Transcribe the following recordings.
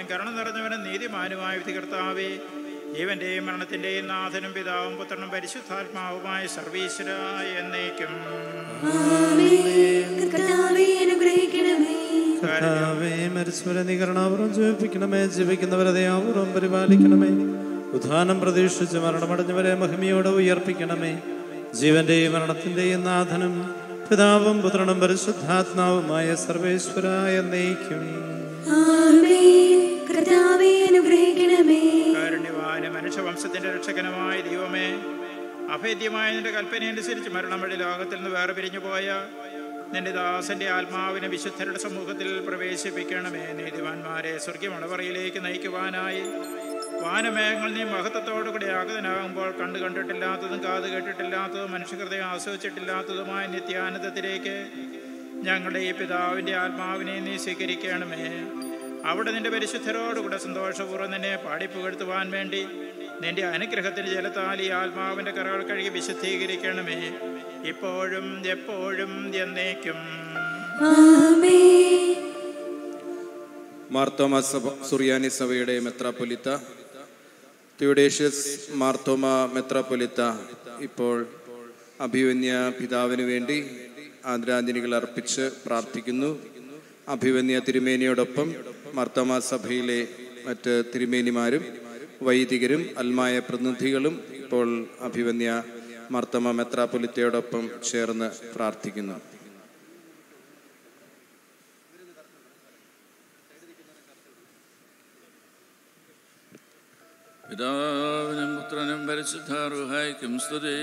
പരിശുദ്ധനും കരുണ നിറഞ്ഞവനും നീതിമാനുമായ വിധികർത്താവേ ജീവന്റെയും മരണത്തിന്റെയും നാഥനും പിതാവും പുത്രനും പരിശുദ്ധാത്മാവുമായ സർവീശ്വര എന്നേക്കും കർത്താവേ അനുഗ്രഹിക്കണമേ കർത്താവേ മരിച്ചവരെ നീ കരുണാപുരം ജീവിപ്പിക്കണമേ ജീവിക്കുന്നവരെ ദയാപൂർവം പരിപാലിക്കണമേ ഉദ്ധാനം പ്രതീക്ഷിച്ച് മരണമടഞ്ഞവരെ മഹിമയോടെ ഉയർപ്പിക്കണമേ ജീവന്റെയും മരണത്തിന്റെയും നാഥനും പിതാവും പുത്രനും പരിശുദ്ധാത്മാവുമായ സർവേശ്വരായ നയിക്കും ആമേൻ കർത്താവേ അനുഗ്രഹിക്കണമേ കാരുണ്യവാന മനുഷ്യവംശത്തിന്റെ രക്ഷകനുമായ ദൈവമേ അഭേദ്യമായ നിന്റെ കൽപ്പനയനുസരിച്ച് മരണം വഴി ലോകത്തിൽ നിന്ന് വേറെ പിരിഞ്ഞു പോയ നിന്റെ ദാസന്റെ ആത്മാവിനെ വിശുദ്ധരുടെ സമൂഹത്തിൽ പ്രവേശിപ്പിക്കണമേ നീതിവാന്മാരെ സ്വർഗീയമണവറയിലേക്ക് നയിക്കുവാനായി വാനമേഘങ്ങൾ നീ മഹത്വത്തോടുകൂടി ആഗതനാകുമ്പോൾ കണ്ടു കണ്ടിട്ടില്ലാത്തതും കാത് കേട്ടിട്ടില്ലാത്തതും മനുഷ്യഹൃദയം ആസ്വദിച്ചിട്ടില്ലാത്തതുമായ നിത്യാനന്ദത്തിലേക്ക് ഞങ്ങളുടെ ഈ പിതാവിന്റെ ആത്മാവിനെ നീ സ്വീകരിക്കണമേ അവിടെ നിന്റെ പരിശുദ്ധരോടുകൂടെ സന്തോഷപൂർവ്വം നിന്നെ പാടിപ്പുകഴ്ത്തുവാൻ വേണ്ടി നിന്റെ അനുഗ്രഹത്തിന് ജലത്താൽ ഈ ആത്മാവിന്റെ കറകൾ കഴുകി വിശുദ്ധീകരിക്കണമേ ഇപ്പോഴും എപ്പോഴും എന്നേക്കും ആമേൻ മാർത്തോമ സഭ സുറിയാനി സഭയുടെ മെത്രാപ്പൊലിത്ത തിയോഡേഷ്യസ് മാർത്തോമ മെത്രാപ്പൊലിത്ത ഇപ്പോൾ അഭിവന്യ പിതാവിന് വേണ്ടി ആദരാഞ്ജലികൾ അർപ്പിച്ച് പ്രാർത്ഥിക്കുന്നു അഭിവന്യ തിരുമേനിയോടൊപ്പം മാർത്തോമ സഭയിലെ മറ്റ് തിരുമേനിമാരും വൈദികരും അൽമായ പ്രതിനിധികളും ഇപ്പോൾ അഭിവന്യ മാർത്തോമ മെത്രാപ്പൊലിത്തയോടൊപ്പം ചേർന്ന് പ്രാർത്ഥിക്കുന്നു പിതാവിനും പുത്രനും പരിശുദ്ധാർഹായിക്കും സ്തുതി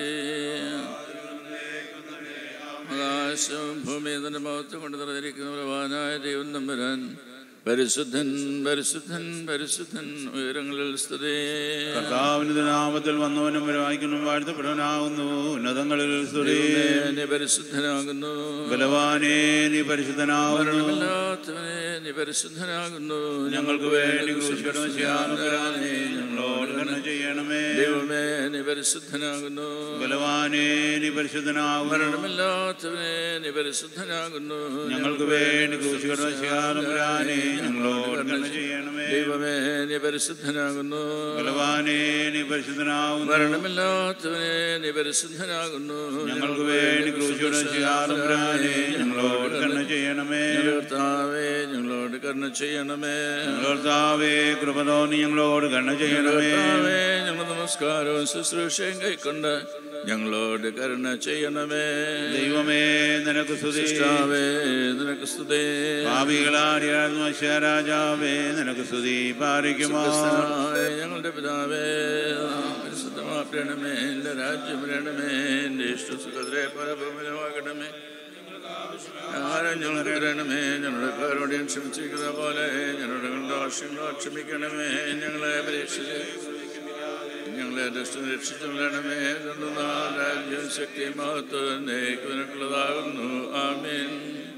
ആകാശവും ഭൂമിയും തന്റെ മഹത്വം കൊണ്ട് നിറഞ്ഞിരിക്കുന്ന പ്രവാനായ ദൈവം നമ്പുരാൻ പരിശുദ്ധൻ പരിശുദ്ധൻ പരിശുദ്ധൻ ഉയരങ്ങളിൽ സ്തുതി കർത്താവിന്റെ നാമത്തിൽ വന്നവനും വായിക്കുന്നതും വാഴ്ത്തപ്പെടവനാകുന്നു ഉന്നതങ്ങളിൽ സ്തുതി ദൈവമേ, നീ പരിശുദ്ധനാകുന്നു ബലവാനേ നീ പരിശുദ്ധനാകുന്നു മരണമില്ലാത്തവനെ നീ പരിശുദ്ധനാകുന്നു ഞങ്ങൾക്ക് വേണ്ടി ക്രൂശിക്കണമേ ചെയ്യാനുപരാനേ ഞങ്ങളോട് കരുണ ചെയ്യണമേ ദൈവമേ നീ പരിശുദ്ധനാകുന്നു ബലവാനേ നീ പരിശുദ്ധനാകുന്നു മരണമില്ലാത്തവനെ നീ പരിശുദ്ധനാകുന്നു ഞങ്ങൾക്ക് വേണ്ടി ക്രൂശിക്കണമേ ചെയ്യാനുപരാനേ ഞങ്ങളോട് കരുണ ചെയ്യണമേ ദൈവമേ നീ പരിശുദ്ധനാകുന്നു ബലവാനേ നീ പരിശുദ്ധനാകുന്നു മരണമില്ലാത്തവനെ നീ പരിശുദ്ധനാകുന്നു ഞങ്ങൾക്ക് വേണ്ടി ക്രൂശിക്കണമേ ചെയ്യാനുപരാനേ ഞങ്ങളോട് കരുണ ചെയ്യണമേ ഞങ്ങളുടെ കർത്താവേ ഞങ്ങളോട് കരുണ ചെയ്യണമേ കർത്താവേ കൃപ തോന്നി ഞങ്ങളോട് കരുണ ചെയ്യണമേ കർത്താവേ ഞങ്ങൾ നമസ്കാരവും ശുശ്രൂഷയും കൈക്കൊണ്ട് ഞങ്ങളോട് കരുണ ചെയ്യണമേ ദൈവമേ നിനക്ക് സ്തുതി സൃഷ്ടാവേ നിനക്ക് സ്തുതി പാപികളാടിയായിരുന്നു രാജാവേ നിനക്ക് സ്തുതി പാലിക്കുമോ സ്വർഗ്ഗസ്ഥനായ ഞങ്ങളുടെ പിതാവേ പരിശുദ്ധമാക്കണമേ എൻ്റെ രാജ്യം വരണമേ എൻ്റെ ഇഷ്ടസുഖത്തിലെ പരഭൂമിലമാകണമേ ആരും ഞങ്ങൾ തരണമേ ഞങ്ങളുടെ കാരോടെയും ക്ഷമിച്ചിരിക്കുന്ന പോലെ ഞങ്ങളുടെ ദോഷങ്ങളോ ക്ഷമിക്കണമേ ഞങ്ങളെ പരീക്ഷിച്ച് ഞങ്ങളെ ദുഷ്ടം രക്ഷിച്ചു വരണമേ എന്നാൽ രാജ്യം ശക്തി മഹത്വം നിനക്കുള്ളതാകുന്നു ആമീൻ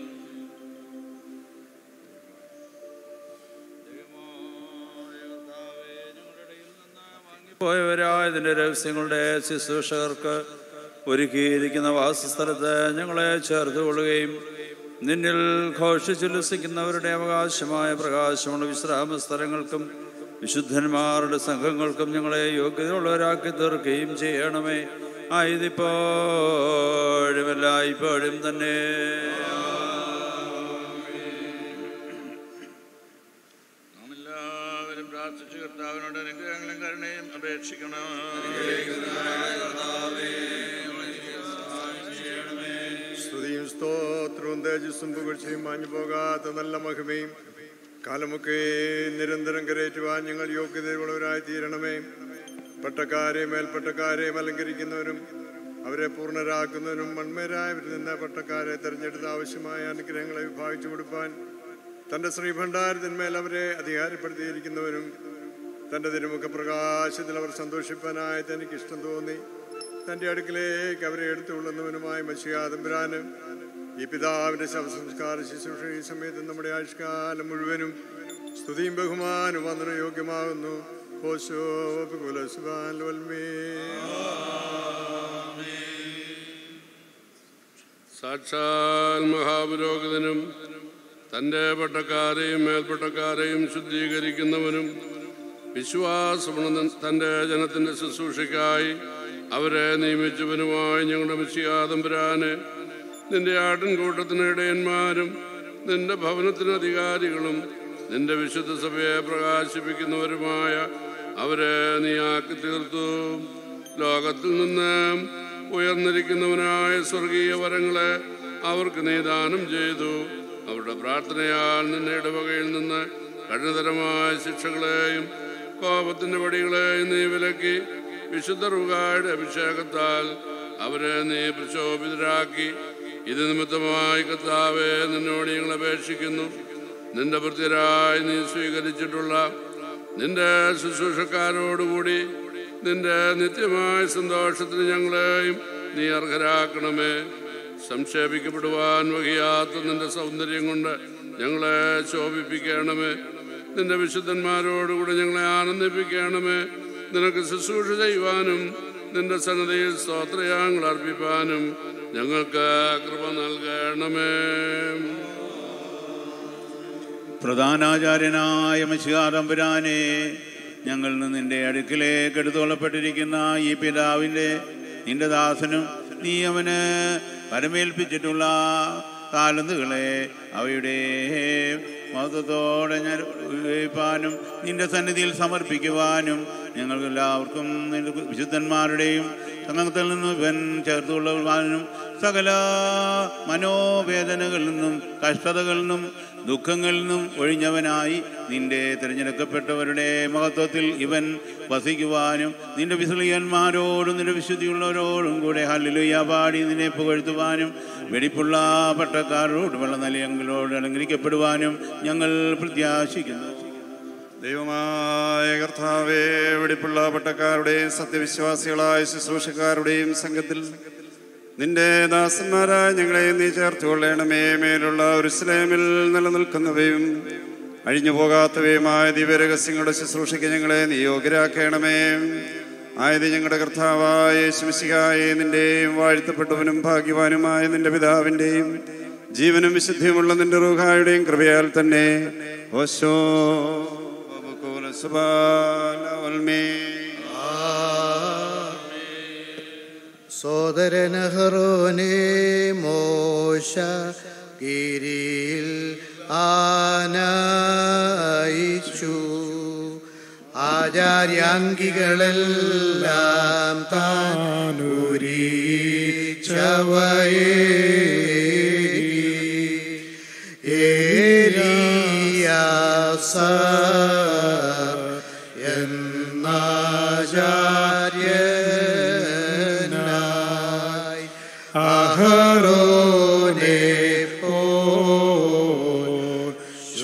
പോയവരായ ഇതിൻ്റെ രഹസ്യങ്ങളുടെ ശുശ്രൂഷകർക്ക് ഒരുക്കിയിരിക്കുന്ന വാസസ്ഥലത്ത് ഞങ്ങളെ ചേർത്തുകൊള്ളുകയും നിന്നിൽ ഘോഷിച്ചുല്ലസിക്കുന്നവരുടെ അവകാശമായ പ്രകാശമുള്ള വിശ്രാമ സ്ഥലങ്ങൾക്കും വിശുദ്ധന്മാരുടെ സംഘങ്ങൾക്കും ഞങ്ങളെ യോഗ്യതയുള്ളവരാക്കി തീർക്കുകയും ചെയ്യണമേ ആയതിപ്പോഴും എല്ലായ്പ്പോഴും തന്നെ നാം എല്ലാവരും പ്രാർത്ഥിച്ചു കർത്താവിനോട് അനുഗ്രഹങ്ങളും കരുണയും അപേക്ഷിക്കണം സ്തുതിയും സ്തോത്രവും തേജസ്സും പുകഴ്ചയും മാഞ്ഞു പോകാത്ത നല്ല മഹിമയും കാലമൊക്കെ നിരന്തരം കരയേറ്റുവാൻ ഞങ്ങൾ യോഗ്യതയുള്ളവരായി തീരണമേ പട്ടക്കാരെയും മേൽപ്പട്ടക്കാരെയും അലങ്കരിക്കുന്നവരും അവരെ പൂർണ്ണരാക്കുന്നവരും മൺമേരായവരിൽ നിന്ന് പട്ടക്കാരെ തെരഞ്ഞെടുത്ത് ആവശ്യമായ അനുഗ്രഹങ്ങളെ വിഭാഗിച്ചു കൊടുപ്പാൻ തൻ്റെ ശ്രീഭണ്ഡാരത്തിന്മേൽ അവരെ അധികാരപ്പെടുത്തിയിരിക്കുന്നവരും തൻ്റെ തിരുമുഖ പ്രകാശത്തിൽ അവർ സന്തോഷിപ്പാനായി തനിക്ക് ഇഷ്ടം തോന്നി തൻ്റെ അടുക്കിലേക്ക് അവരെ എടുത്തുകൊള്ളുന്നവനുമായ മഷിയാതമ്പുരാനും ഈ പിതാവിൻ്റെ ശവസംസ്കാര ശുശ്രൂഷ ഈ സമയത്ത് നമ്മുടെ ആയുഷ്കാലം മുഴുവനും സ്തുതിയും ബഹുമാനും വന്ദന യോഗ്യമാകുന്നു ഓശോ കുലസുബാൻ വൽമേ സാക്ഷാൽ മഹാപുരോഹിതനും തൻ്റെ പട്ടക്കാരെയും മേൽപ്പട്ടക്കാരെയും ശുദ്ധീകരിക്കുന്നവനും വിശ്വാസമുള്ള തൻ്റെ ജനത്തിൻ്റെ ശുശ്രൂഷയ്ക്കായി അവരെ നിയമിച്ചവനുമായി ഞങ്ങളുടെ മിശിയാതമ്പുരാന് നിന്റെ ആട്ടിൻകൂട്ടത്തിന് ഇടയന്മാരും നിന്റെ ഭവനത്തിന് അധികാരികളും നിന്റെ വിശുദ്ധ സഭയെ പ്രകാശിപ്പിക്കുന്നവരുമായ അവരെ നീ ആക്കി തീർത്തു ലോകത്തിൽ നിന്ന് ഉയർന്നിരിക്കുന്നവനായ സ്വർഗീയ വരങ്ങളെ അവർക്ക് നീ ദാനം ചെയ്തു അവരുടെ പ്രാർത്ഥനയാൽ നിന്റെ ഇടവകയിൽ നിന്ന് കഠിനതരമായ ശിക്ഷകളെയും കോപത്തിന്റെ പടികളെയും നീ വിലക്കി വിശുദ്ധ റുകായുടെ അഭിഷേകത്താൽ അവരെ നീ പ്രശോഭിതരാക്കി ഇത് നിമിത്തമായി കർത്താവെ നിന്നോട് ഞങ്ങൾ അപേക്ഷിക്കുന്നു നിന്റെ ഭൃത്യരായി നീ സ്വീകരിച്ചിട്ടുള്ള നിന്റെ ശുശ്രൂഷക്കാരോടുകൂടി നിന്റെ നിത്യമായ സന്തോഷത്തിന് ഞങ്ങളെയും നീ അർഹരാക്കണമേ സംക്ഷേപിക്കപ്പെടുവാൻ വഹിയാത്ത നിന്റെ സൗന്ദര്യം കൊണ്ട് ഞങ്ങളെ ശോഭിപ്പിക്കണമേ നിന്റെ വിശുദ്ധന്മാരോടുകൂടി ഞങ്ങളെ ആനന്ദിപ്പിക്കണമേ നിനക്ക് ശുശ്രൂഷ ചെയ്യുവാനും നിന്റെ സന്നദ്ധയിൽ സ്തോത്രയാങ്ങൾ അർപ്പിപ്പാനും ഞങ്ങൾക്ക് കൃപ നൽകണമേ പ്രധാനാചാര്യനായ മഷികാതമ്പുരാനെ ഞങ്ങൾ നിന്റെ അടുക്കിലേക്ക് എടുത്തോളപ്പെട്ടിരിക്കുന്ന ഈ പിതാവിൻ്റെ നിന്റെ ദാസനും നീ അവന് പരമേൽപ്പിച്ചിട്ടുള്ള താലന്തുകളെ അവയുടെ മഹത്വത്തോടെ ഞാൻ ഉപയോഗിപ്പാനും നിന്റെ സന്നിധിയിൽ സമർപ്പിക്കുവാനും ഞങ്ങൾക്ക് എല്ലാവർക്കും നിന്റെ വിശുദ്ധന്മാരുടെയും സംഘത്തിൽ നിന്ന് ഇവൻ ചേർത്തുകൊള്ളുവാനും സകല മനോവേദനകളിൽ നിന്നും കഷ്ടതകളിൽ നിന്നും ദുഃഖങ്ങളിൽ നിന്നും ഒഴിഞ്ഞവനായി നിന്റെ തിരഞ്ഞെടുക്കപ്പെട്ടവരുടെ മഹത്വത്തിൽ ഇവൻ വസിക്കുവാനും നിന്റെ വിസ്ലിയന്മാരോടും നിന്റെ വിശുദ്ധിയുള്ളവരോടും കൂടെ ഹല്ലുയ പാടി നിന്നെ പുകഴ്ത്തുവാനും വെടിപ്പുള്ള പട്ടക്കാരോട് വെള്ള നിലയങ്ങളോട് അലങ്കരിക്കപ്പെടുവാനും ഞങ്ങൾ പ്രത്യാശിക്കുന്നു ദൈവമായ കർത്താവേ വെടിപ്പുള്ള പട്ടക്കാരുടെയും സത്യവിശ്വാസികളായ ശുശ്രൂഷക്കാരുടെയും സംഘത്തിൽ നിന്റെ ദാസന്മാരായ ഞങ്ങളെ നീ ചേർത്തുകൊള്ളണമേ മേലുള്ള ഉരുസ്ലേമിൽ നിലനിൽക്കുന്നവയും അഴിഞ്ഞു പോകാത്തവയുമായ ദിവ്യരഹസ്യങ്ങളുടെ ശുശ്രൂഷയ്ക്ക് ഞങ്ങളെ നീ യോഗ്യരാക്കണമേ ആയത് ഞങ്ങളുടെ കർത്താവായ യേശുമിശിഹായെ നിന്റെയും വാഴ്ത്തപ്പെട്ടവനും ഭാഗ്യവാനുമായ നിന്റെ പിതാവിൻ്റെയും ജീവനും വിശുദ്ധിയുമുള്ള നിന്റെ റൂഹായുടെയും കൃപയാൽ തന്നെ ഓശോ സോദരനഹറോനെ മോശ ഗിരിയിൽ ആനയിച്ചു ആചാര്യാംഗികളെല്ലാം താനൂരീച്ചവയേ ഏലിയാസ എന്നാചാര്യനായി അഹറോനെ പോൽ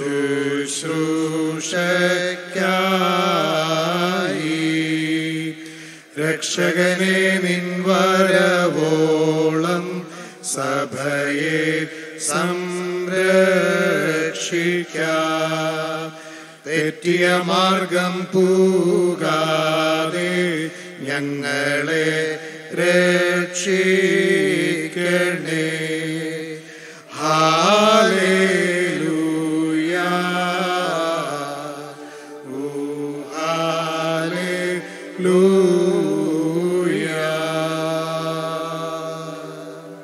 ശുശ്രൂഷയ്ക്കായി രക്ഷകനെ നിൻവരവോളം സഭയെ സംരക്ഷിക്കാം തെറ്റിയ മാർഗം പൂകാതെ ഞങ്ങളെ രക്ഷിക്കണേ ഹാലേലൂയ ഓ ഹാലേലൂയ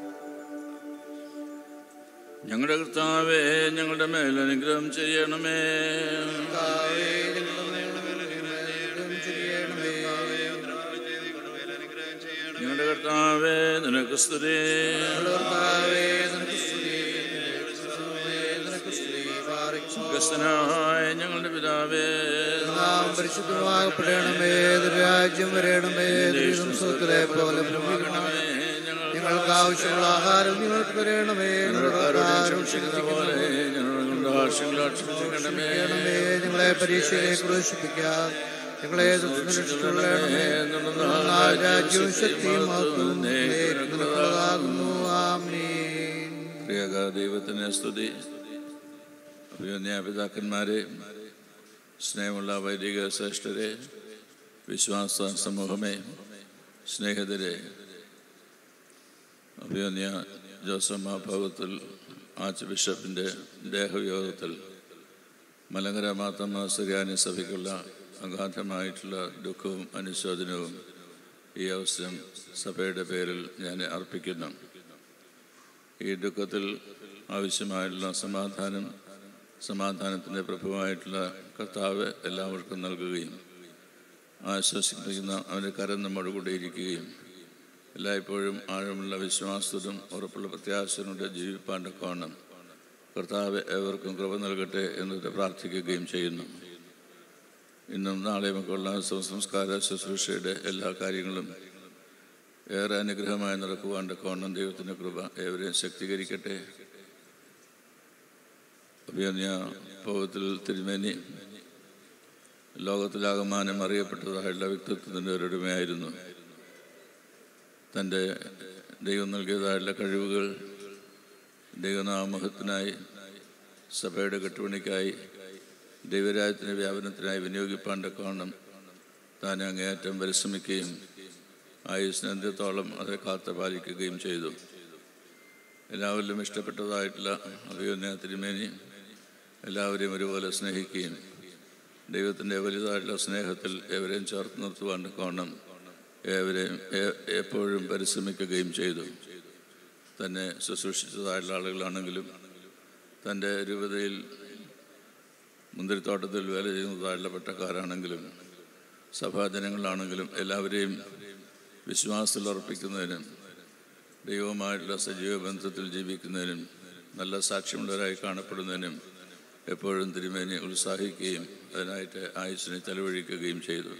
ഞങ്ങളുടെ കർത്താവേ ഞങ്ങളുടെ മേൽ അനുഗ്രഹം ചെയ്യണമേ ഞങ്ങളുടെ കർത്താവേ നിനക്ക് സ്തുതി സ്വർഗസ്ഥനായ ഞങ്ങളുടെ പിതാവേ നാം പരിശുദ്ധമാകപ്പെടണമേ രാജ്യം വരണമേ സുഖത്തിലെ പോലെ ഭൂമിയിലുമാകണമേ. ഞങ്ങൾക്ക് ആവശ്യമുള്ള ആഹാരം നിങ്ങൾക്ക് തരണമേ ഞങ്ങളുടെ ആഹാരം പോലെ ഞങ്ങളുടെ ആവശ്യങ്ങൾ ക്ഷമിക്കണമേ ക്ഷമിക്കണമേ. ഞങ്ങളെ പരീക്ഷയിലേക്ക് പ്രവേശിപ്പിക്കാം ഞങ്ങളെ ദുഷ്ടനിഷ്ഠുള്ളണമേ രാജ്യവും ശക്തിയും മഹത്വവും നിനക്കുള്ളതാകുന്നു. ആമേൻ പ്രിയക ദൈവത്തിന് സ്തുതി പ്രിയ പിതാക്കന്മാരെ സ്നേഹമുള്ള വൈദിക ശ്രേഷ്ഠരെ വിശ്വാസ സമൂഹമേ സ്നേഹിതരെ അഭിയോന്യ ജോസമ്മ ഭവത്തിൽ ആർച്ച് ബിഷപ്പിൻ്റെ ദേഹവിയോഗത്തിൽ മലങ്കര മാത്തമ്മ സുറിയാനി സഭയ്ക്കുള്ള അഗാധമായിട്ടുള്ള ദുഃഖവും അനുശോചനവും ഈ അവസരം സഭയുടെ പേരിൽ ഞാൻ അർപ്പിക്കുന്നു ഈ ദുഃഖത്തിൽ ആവശ്യമായിട്ടുള്ള സമാധാനം സമാധാനത്തിൻ്റെ പ്രഭുവായിട്ടുള്ള കർത്താവ് എല്ലാവർക്കും നൽകുകയും ആശ്വസിപ്പിക്കുന്ന അവൻ്റെ കരം നമ്മോട് കൂടെ ഇരിക്കുകയും എല്ലായ്പ്പോഴും ആഴമുള്ള വിശ്വാസത്തിലും ഉറപ്പുള്ള പ്രത്യാശനോടെ ജീവിപ്പാൻ്റെ കോണം കർത്താവ് ഏവർക്കും കൃപ നൽകട്ടെ എന്നത് പ്രാർത്ഥിക്കുകയും ചെയ്യുന്നു ഇന്നും നാളെയുമൊക്കെയുള്ള സംസ്കാര ശുശ്രൂഷയുടെ എല്ലാ കാര്യങ്ങളും ഏറെ അനുഗ്രഹമായി നടക്കുവാൻ്റെ കോണം ദൈവത്തിൻ്റെ കൃപ ഏവരെയും ശക്തീകരിക്കട്ടെ അഭിയന്യ ഭവത്തിൽ തിരുമേനി ലോകത്തിലാകമാനം അറിയപ്പെട്ടതായുള്ള വ്യക്തിത്വത്തിൻ്റെ ഒരുടമയായിരുന്നു തൻ്റെ ദൈവം നൽകിയതായുള്ള കഴിവുകൾ ദൈവനാമഹത്തിനായി സഭയുടെ കെട്ടുപണിക്കായി ദൈവരാജ്യത്തിൻ്റെ വ്യാപനത്തിനായി വിനിയോഗിപ്പാൻ്റെ കോണം താൻ അങ്ങേയറ്റം പരിശ്രമിക്കുകയും ആയുസ്നന്ത്യത്തോളം അത് കാത്തു പാലിക്കുകയും ചെയ്തു എല്ലാവരിലും ഇഷ്ടപ്പെട്ടതായിട്ടുള്ള അഭിയോന്യ തിരുമേനി എല്ലാവരെയും ഒരുപോലെ സ്നേഹിക്കുകയും ദൈവത്തിൻ്റെ വലുതായിട്ടുള്ള സ്നേഹത്തിൽ എവരെയും ചേർത്ത് നിർത്തുവാൻ കോണം ഏവരെയും എ- എപ്പോഴും പരിശ്രമിക്കുകയും ചെയ്തു തന്നെ ശുശ്രൂഷിച്ചതായിട്ടുള്ള ആളുകളാണെങ്കിലും തൻ്റെ രൂപതയിൽ മുന്തിരിത്തോട്ടത്തിൽ വേല ചെയ്യുന്നതായിട്ടുള്ള പട്ടക്കാരാണെങ്കിലും സഭാജനങ്ങളാണെങ്കിലും എല്ലാവരെയും വിശ്വാസത്തിൽ അർപ്പിക്കുന്നതിനും ദൈവവുമായിട്ടുള്ള സജീവ ബന്ധത്തിൽ ജീവിക്കുന്നതിനും നല്ല സാക്ഷ്യമുള്ളവരായി കാണപ്പെടുന്നതിനും എപ്പോഴും തിരുമേനി ഉത്സാഹിക്കുകയും അതിനായിട്ട് ആയുസ്സിനെ ചെലവഴിക്കുകയും ചെയ്തു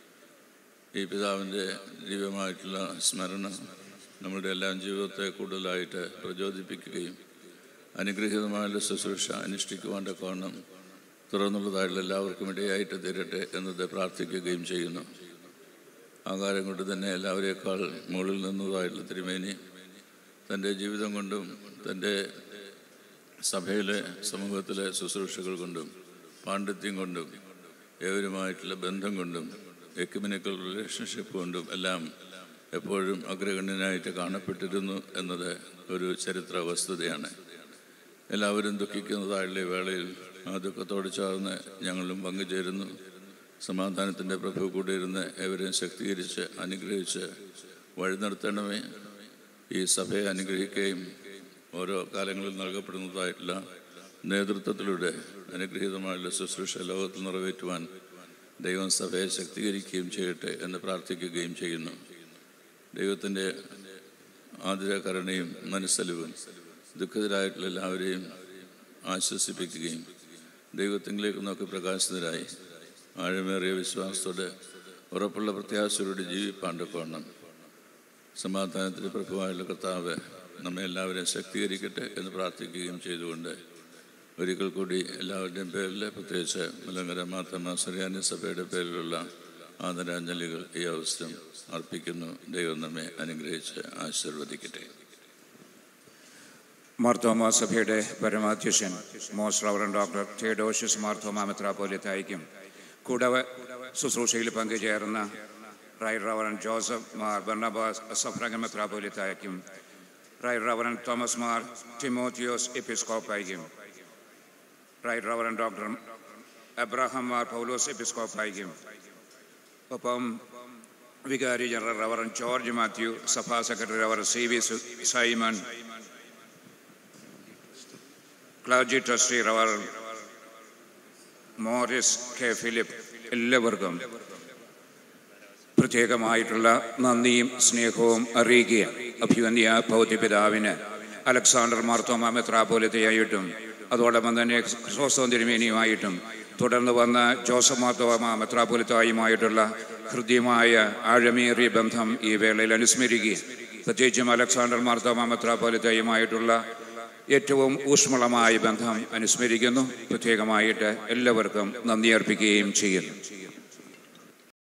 ഈ പിതാവിൻ്റെ ദിവ്യമായിട്ടുള്ള സ്മരണ നമ്മുടെ എല്ലാം ജീവിതത്തെ കൂടുതലായിട്ട് പ്രചോദിപ്പിക്കുകയും അനുഗ്രഹീതമായുള്ള ശുശ്രൂഷ അനുഷ്ഠിക്കുവാൻ്റെ കോണം തുറന്നുള്ളതായിട്ടുള്ള എല്ലാവർക്കും ഇടയായിട്ട് തീരട്ടെ എന്നത് പ്രാർത്ഥിക്കുകയും ചെയ്യുന്നു ആകാരം കൊണ്ട് തന്നെ എല്ലാവരേക്കാൾ മുകളിൽ നിന്നതായിട്ടുള്ള തിരുമേനി തൻ്റെ ജീവിതം കൊണ്ടും തൻ്റെ സഭയിലെ സമൂഹത്തിലെ ശുശ്രൂഷകൾ കൊണ്ടും പാണ്ഡിത്യം കൊണ്ടും ഏവരുമായിട്ടുള്ള ബന്ധം കൊണ്ടും എക്യുമിനിക്കൽ റിലേഷൻഷിപ്പ് കൊണ്ടും എല്ലാം എപ്പോഴും അഗ്രഗണ്യനായിട്ട് കാണപ്പെട്ടിരുന്നു എന്നത് ഒരു ചരിത്ര വസ്തുതയാണ് എല്ലാവരും ദുഃഖിക്കുന്നതായുള്ള ഈ വേളയിൽ ആ ദുഃഖത്തോട് ചേർന്ന് ഞങ്ങളും പങ്കുചേരുന്നു സമാധാനത്തിൻ്റെ പ്രഭു കൂടെ ഇരുന്ന് ഏവരെയും ശക്തീകരിച്ച് അനുഗ്രഹിച്ച് വഴി നടത്തണമേ ഈ സഭയെ അനുഗ്രഹിക്കുകയും ഓരോ കാലങ്ങളിൽ നൽകപ്പെടുന്നതായിട്ടുള്ള നേതൃത്വത്തിലൂടെ അനുഗ്രഹീതമായുള്ള ശുശ്രൂഷ ലോകത്തിൽ നിറവേറ്റുവാൻ ദൈവം സഭയെ ശക്തീകരിക്കുകയും ചെയ്യട്ടെ എന്ന് പ്രാർത്ഥിക്കുകയും ചെയ്യുന്നു ദൈവത്തിൻ്റെ ആതിരകരണയും മനസ്സലിവും ദുഃഖിതരായിട്ടുള്ള എല്ലാവരെയും ആശ്വസിപ്പിക്കുകയും ദൈവത്തിലേക്ക് നോക്കി പ്രകാശിതരായി ആഴമേറിയ വിശ്വാസത്തോടെ ഉറപ്പുള്ള പ്രത്യാശയോടെ ജീവിപ്പാണ്ട് കോണം സമാധാനത്തിൻ്റെ പ്രഭുവായുള്ള കർത്താവ് നമ്മെ എല്ലാവരെയും ശക്തീകരിക്കട്ടെ എന്ന് പ്രാർത്ഥിക്കുകയും ചെയ്തുകൊണ്ട് ഒരിക്കൽ കൂടി എല്ലാവരുടെയും പേരിൽ പ്രത്യേകിച്ച് മലങ്കര മാത്തമ്മ സുറിയാനി സഭയുടെ പേരിലുള്ള ആദരാഞ്ജലികൾ ഈ അവസരം അർപ്പിക്കുന്നു ദൈവം നമ്മെ അനുഗ്രഹിച്ച് ആശീർവദിക്കട്ടെ മാർത്തോമ സഭയുടെ പരമാധ്യക്ഷൻ most reverend doctor Theodosius Marthoma മെത്രാപോലിത്തായിക്കും കൂടാതെ ശുശ്രൂഷയിൽ പങ്കുചേർന്ന right reverend Joseph Mar Barnabas suffragan മെത്രാപോലിത്തായിക്കും റൈറ്റ് റവറൻ തോമസ് മാർ ടിമോത്തിയോസ് എപ്പിസ്കോപ്പായിക്കും right reverend doctor Abraham Mar Paulose എപ്പിസ്കോപ്പായിക്കും ഒപ്പം വികാരി ജനറൽ റവറൻ ജോർജ് മാത്യു സഭാ സെക്രട്ടറി റവറൻ സി വി സു- സൈമൺ ക്ലർജി ട്രസ്റ്റി റവർ മോറിസ് കെ ഫിലിപ്പ് എല്ലാവർക്കും പ്രത്യേകമായിട്ടുള്ള നന്ദിയും സ്നേഹവും അറിയിക്കുക അഭിവന്യ ഭൗതിപിതാവിന് അലക്സാണ്ടർ മാർത്തോമ മെത്രാപോലിത്തയായിട്ടും അതോടൊപ്പം തന്നെ ക്രിസോസ്തോം തിരുമേനിയുമായിട്ടും തുടർന്ന് വന്ന ജോസഫ് മാർത്തോമ മെത്രാപോലിത്തായുമായിട്ടുള്ള ഹൃദ്യമായ ആഴമേറിയ ബന്ധം ഈ വേളയിൽ അനുസ്മരിക്കുക പ്രത്യേകിച്ചും അലക്സാണ്ടർ മാർത്തോമ മെത്രാപോലിത്തയുമായിട്ടുള്ള ഏറ്റവും ഊഷ്മളമായ ബന്ധം അനുസ്മരിക്കുന്നു പ്രത്യേകമായിട്ട് എല്ലാവർക്കും നന്ദി അർപ്പിക്കുകയും ചെയ്യുന്നു